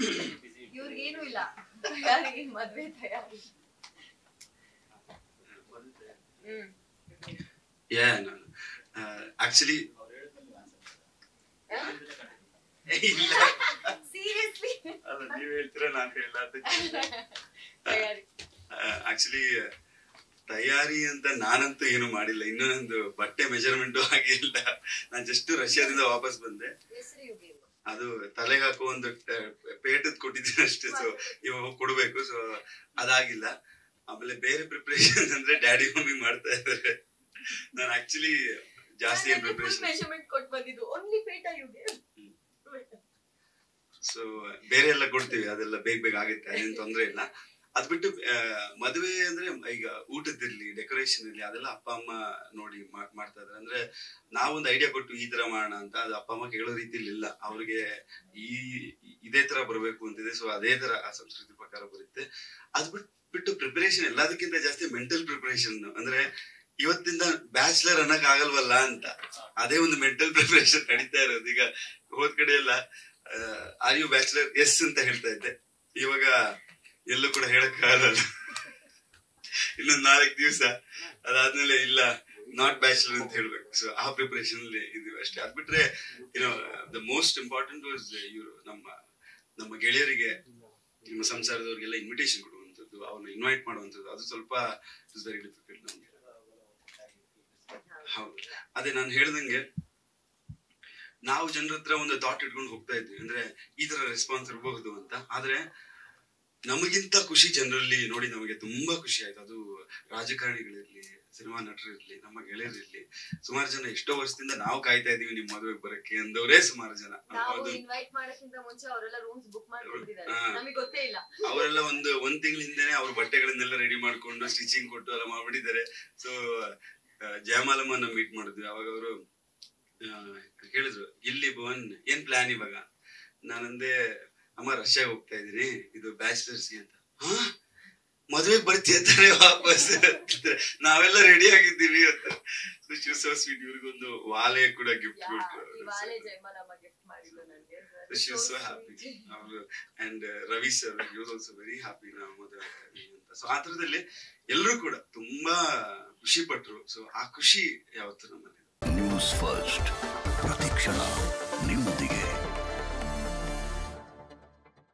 ಇವ್ರಿಗೇನು ಇಲ್ಲ ತಯಾರಿ ಮದ್ವೆ ತಯಾರಿ ಹ್ಮ್ ಯಾ ನಾನು ಆಕ್ಚುಲಿ ಇಲ್ಲ ಸೀರಿಯಸ್ಲಿ ಅಲ್ಲ ನೀವ್ ಹೇಳ್ತೀರಾ ನಾನ್ ಹೇಳ ತಯಾರಿ ಆಕ್ಚುಲಿ ತಯಾರಿ ಅಂತ ನಾನಂತೂ ಏನು ಮಾಡಿಲ್ಲ ಇನ್ನೂ ನಂದು ಬಟ್ಟೆ ಮೆಜರ್ಮೆಂಟ್ ಆಗಿಲ್ಲ ನಾನ್ ಜಸ್ಟ್ ರಷ್ಯಾದಿಂದ ವಾಪಸ್ ಬಂದೆ ಹೆಸರು ಇವ್ರಿಗೆ ಅದು ತಲೆಗೆ ಹಾಕೋ ಒಂದು ಪೇಟದ್ ಕೊಟ್ಟಿದ್ದೀನಿ ಅಷ್ಟೇ ಸೊ ಇವಾಗ ಹೋಗ್ ಕೊಡ್ಬೇಕು ಸೊ ಅದಾಗಿಲ್ಲ ಆಮೇಲೆ ಬೇರೆ ಪ್ರಿಪರೇಷನ್ ಅಂದ್ರೆ ಡ್ಯಾಡಿ ಮಮ್ಮಿ ಮಾಡ್ತಾ ಇದ್ದಾರೆ ನಾನು ಆಕ್ಚುಲಿ ಜಾಸ್ತಿ ಏನ್ ಪ್ರಿಪರೇಷನ್ ಮೆಷರ್ಮೆಂಟ್ ಕೊಟ್ಟು ಬಂದಿದ್ದು ಓನ್ಲಿ ಪೇಟ ಇವ್ಗೆ ಸೊ ಬೇರೆ ಎಲ್ಲ ಕೊಡ್ತೀವಿ ಅದೆಲ್ಲ ಬೇಗ ಬೇಗ ಆಗುತ್ತೆ ಅದೇನ್ ತೊಂದ್ರೆ ಇಲ್ಲ ಅದ್ ಬಿಟ್ಟು ಆ, ಮದುವೆ ಅಂದ್ರೆ ಈಗ ಊಟದಿರ್ಲಿ ಡೆಕೋರೇಷನ್ ಇರ್ಲಿ ಅದೆಲ್ಲ ಅಪ್ಪ ಅಮ್ಮ ನೋಡಿ ಮಾ- ಮಾಡ್ತಾ ಇದಾರೆ ಅಂದ್ರೆ ನಾವೊಂದು ಐಡಿಯಾ ಕೊಟ್ಟು ಈ ತರ ಮಾಡೋಣ ಅಂತ ಅದು ಅಪ್ಪ ಅಮ್ಮ ಕೇಳೋ ರೀತಿಲಿ ಇಲ್ಲ ಅವ್ರಿಗೆ ಈ ಇದೇ ತರ ಬರಬೇಕು ಅಂತಿದೆ ಸೊ ಅದೇ ತರ ಆ ಸಂಸ್ಕೃತಿ ಪ್ರಕಾರ ಬರುತ್ತೆ ಅದ್ ಬಿಟ್- ಬಿಟ್ಟು ಪ್ರಿಪರೇಷನ್ ಎಲ್ಲದಕ್ಕಿಂತ ಜಾಸ್ತಿ ಮೆಂಟಲ್ ಪ್ರಿಪರೇಷನ್ ಅಂದ್ರೆ ಇವತ್ತಿಂದ ಬ್ಯಾಚುಲರ್ ಅನ್ನಕ್ ಆಗಲ್ವಲ್ಲ ಅಂತ ಅದೇ ಒಂದು ಮೆಂಟಲ್ ಪ್ರಿಪರೇಷನ್ ನಡೀತಾ ಇರೋದು ಈಗ ಹೋದ್ ಕಡೆ ಎಲ್ಲ ಆರ್ ಯು ಬ್ಯಾಚುಲರ್ ಎಸ್ ಅಂತ ಹೇಳ್ತಾ ಇದ್ದೆ ಇವಾಗ ಎಲ್ಲೂ ಕೂಡ ಹೇಳಕ್ ಆಗಲ್ಲ ಇನ್ನೊಂದ್ ನಾಲ್ಕು ದಿವಸ ಅದಾದ್ಮೇಲೆ ಇಲ್ಲ ನಾಟ್ ಬ್ಯಾಚುಲರ್ ಅಂತ ಹೇಳ್ಬೇಕು ಸೊ ಆ ಪ್ರಿಪರೇಷನ್ ಅಲ್ಲಿ ಇದೀವಿ ಅಷ್ಟೇ ಅದ್ ಬಿಟ್ರೆ ಏನೋ ದ ಮೋಸ್ಟ್ ಇಂಪಾರ್ಟೆಂಟ್ ವಾಸ್ ಇವರು ನಮ್ಮ ನಮ್ಮ ಗೆಳೆಯರಿಗೆ ನಿಮ್ಮ ಸಂಸಾರದವ್ರಿಗೆಲ್ಲ ಇನ್ವಿಟೇಷನ್ ಕೊಡುವಂಥದ್ದು ಅವ್ರನ್ನ ಇನ್ವೈಟ್ ಮಾಡುವಂಥದ್ದು ಅದು ಸ್ವಲ್ಪ ಇಸ್ ವೆರಿ ಡಿಫಿಕಲ್ಟ್ ನಮ್ಗೆ ಹೌದು ಅದೇ ನಾನು ಹೇಳ್ದಂಗೆ ನಾವು ಜನರ ಹತ್ರ ಒಂದು ಥಾಟ್ ಇಟ್ಕೊಂಡು ಹೋಗ್ತಾ ಇದ್ವಿ ಅಂದ್ರೆ ಈ ತರ ರೆಸ್ಪಾನ್ಸ್ ಇರಬಹುದು ಅಂತ ಆದ್ರೆ ನಮಗಿಂತ ಖುಷಿ ಜನರಲ್ಲಿ ನೋಡಿ ನಮಗೆ ತುಂಬಾ ಖುಷಿ ಆಯ್ತು ಅದು ರಾಜಕಾರಣಿಗಳಿರ್ಲಿ ಸಿನಿಮಾ ನಟರಿರ್ಲಿ ನಮ್ಮ ಗೆಳೆಯರಿರ್ಲಿ ಸುಮಾರು ಜನ ಎಷ್ಟೋ ವರ್ಷದಿಂದ ನಾವು ಕಾಯ್ತಾ ಇದೀವಿ ನಿಮ್ ಮದುವೆಗೆ ಬರಕ್ಕೆ ಅಂದವರೇ ಸುಮಾರು ಜನ ನಾವು ಅದು ಇನ್ವೈಟ್ ಮಾಡಕ್ಕಿಂತ ಮುಂಚೆ ಅವರೆಲ್ಲ ರೂಮ್ಸ್ ಬುಕ್ ಮಾಡ್ಕೊಂಡಿದ್ದಾರೆ ಹಾ. ನಮಗೆ ಗೊತ್ತೇ ಇಲ್ಲ ಅವರೆಲ್ಲ ಒಂದು ಒಂದ್ ತಿಂಗಳ ಹಿಂದೆನೆ ಅವ್ರ ಬಟ್ಟೆಗಳನ್ನೆಲ್ಲ ರೆಡಿ ಮಾಡ್ಕೊಂಡು ಸ್ಟಿಚಿಂಗ್ ಕೊಟ್ಟು ಎಲ್ಲ ಮಾಡ್ಬಿಟ್ಟಿದ್ದಾರೆ ಸೊ ಜಯಮಾಲಮ್ಮನ ಮೀಟ್ ಮಾಡಿದ್ವಿ ಅವಾಗ ಅವರು ಕೇಳಿದ್ರು ಇಲ್ಲಿ ಭುವನ್ ಏನ್ ಪ್ಲಾನ್ ಇವಾಗ ನಾನಂದೆ ಅಮ್ಮ ರಷ್ಯಾಗ ಹೋಗ್ತಾ ಇದೀನಿ ಇದು ಬ್ಯಾಚುಲರ್ಸ್ ಅಂತ ಹಾ ಮದ್ವೆಗ್ ಬರ್ತೀಯ ತಾನೆ ವಾಪಸ್ ಅಂತಿದ್ರೆ, ನಾವೆಲ್ಲ ರೆಡಿ ಆಗಿದ್ದೀವಿ ಅಂತ ಸೊ ಸ್ವೀಟ್ ಇವ್ರಿಗೊಂದು ವಾಲೆ ಕೂಡ ಗಿಫ್ಟ್ ಯಾ, ಕೊಟ್ರು ಇವಾಗಲೇ ಜಯಮಾಲಮ್ಮ ಗಿಫ್ಟ್ ಮಾಡಿದ್ದು ನನಗೆ she was so happy ಅವರು and Ravi sir he was also very happy ನಾವು ಮದುವೆ ಆಗ್ತಾ ಇದೀವಿ ಅಂತ ಸೊ ಆ ತರದಲ್ಲಿ ಎಲ್ಲರೂ ಕೂಡ ತುಂಬಾ ಖುಷಿ ಪಟ್ರು ಸೊ ಆ ಖುಷಿ ಯಾವತ್ತು ನಮ್ಮಲ್ಲಿ ನ್ಯೂಸ್ ಫಸ್ಟ್ ಪ್ರತಿಕ್ಷಣ ನಿಮ್ಮೊಂದಿಗೆ